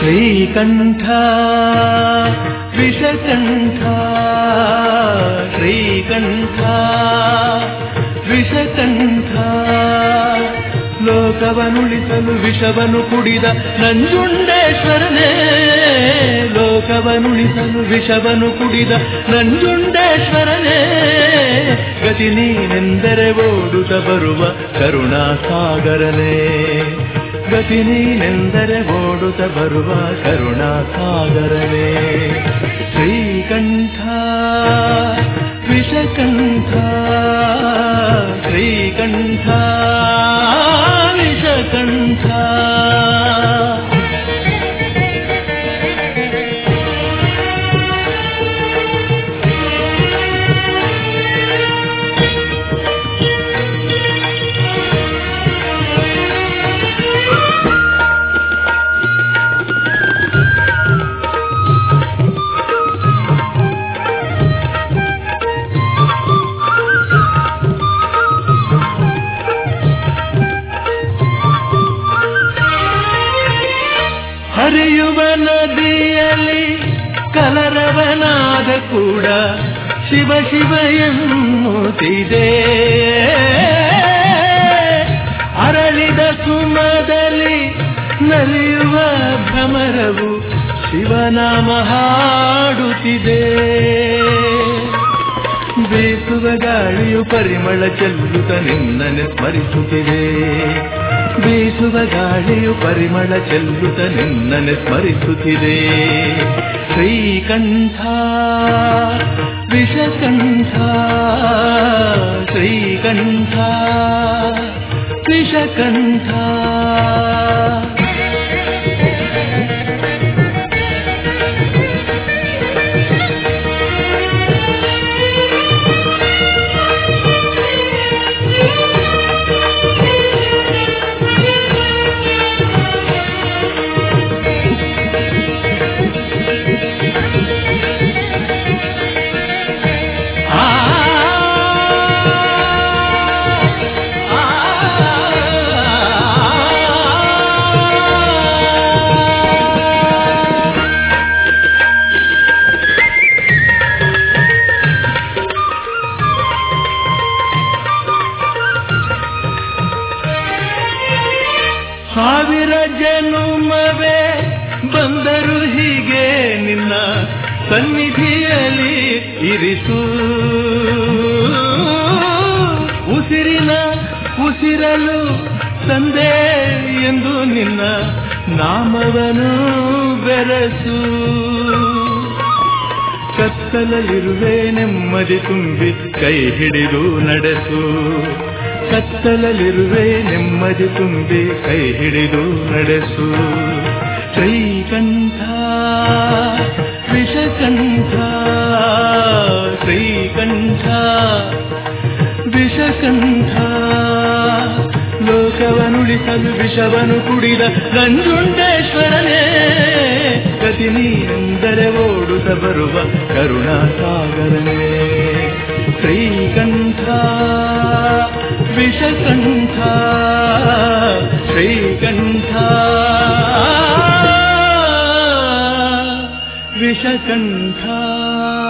ಶ್ರೀಕಂಠ ವಿಷಕಂಠ ಶ್ರೀಕಂಠ ವಿಷಕಂಠ ಲೋಕವನುಳಿಸಲು ವಿಷವನು ಕುಡಿದ ನಂಜುಂಡೇಶ್ವರನೇ ಲೋಕವನುಳಿಸಲು ವಿಷವನು ಕುಡಿದ ನಂಜುಂಡೇಶ್ವರನೇ ಗತಿ ನೀನೆಂದರೆ ಓಡುತ್ತ ಬರುವ ಕರುಣಾಸಾಗರನೇ ಗತಿ ನೀನೆಂದರೆ ಓಡುತ್ತ ಬರುವ ಕರುಣಾಸಾಗರನೇ ಶ್ರೀಕಂಠ ವಿಷಕಂಠ ಶ್ರೀಕಂಠ ವಿಷಕಂಠ ಹರಿಯುವ ನದಿಯಲ್ಲಿ ಕಲರವನಾದ ಕೂಡ ಶಿವ ಶಿವ ಎನ್ನುತ್ತಿದೆ ಅರಳಿದ ಸುಮದಲ್ಲಿ ನಲಿಯುವ ಭ್ರಮರವು ಶಿವನಾಮ ಹಾಡುತ್ತಿದೆ ಬೀಸುವ ಗಾಳಿಯು ಪರಿಮಳ ಚೆಲ್ಲುತ್ತ ನಿನ್ನನೆ ಸ್ಮರಿಸುತ್ತಿದೆ ಬೀಸುವ ಗಾಳಿಯು ಪರಿಮಳ ಚೆಲ್ಲುತ್ತ ನಿನ್ನನೆ ಸ್ಮರಿಸುತ್ತಿದೆ ಶ್ರೀಕಂಠ ವಿಷಕಂಠ ಶ್ರೀಕಂಠ ವಿಷಕಂಠ ಆ ಸಾವಿರ ಜನುಮವೇ ಬಂದರು ಹೀಗೆ ನಿನ್ನ ಸನ್ನಿಧಿಯಲ್ಲಿ ಇರಿಸು ಉಸಿರಿನ ಉಸಿರಲು ತಂದೆ ಎಂದು ನಿನ್ನ ನಾಮವನು ಬೆರಸು ಕತ್ತಲಲ್ಲಿರುವೆ ನೆಮ್ಮದಿ ತುಂಬಿ ಕೈ ಹಿಡಿದು ನಡೆಸು ಕತ್ತಲಲ್ಲಿರುವೆ ನೆಮ್ಮದಿ ತುಂಬಿ ಕೈ ಹಿಡಿದು ನಡೆಸು ಶ್ರೀಕಂಠ ವಿಷಕಂಠ ಶ್ರೀಕಂಠ ವಿಷಕಂಠ ಲೋಕವನುಳಿಸಲು ವಿಷವನು ಕುಡಿದ ನಂಜುಂಡೇಶ್ವರನೇ ಗತಿ ನೀನೆಂದರೆ ಓಡುತ್ತ ಬರುವ ಕರುಣಾಸಾಗರನೇ ಶ್ರೀಕಂಠ ವಿಷಕಂಠ ಶ್ರೀಕಂಠ ವಿಷಕಂಠ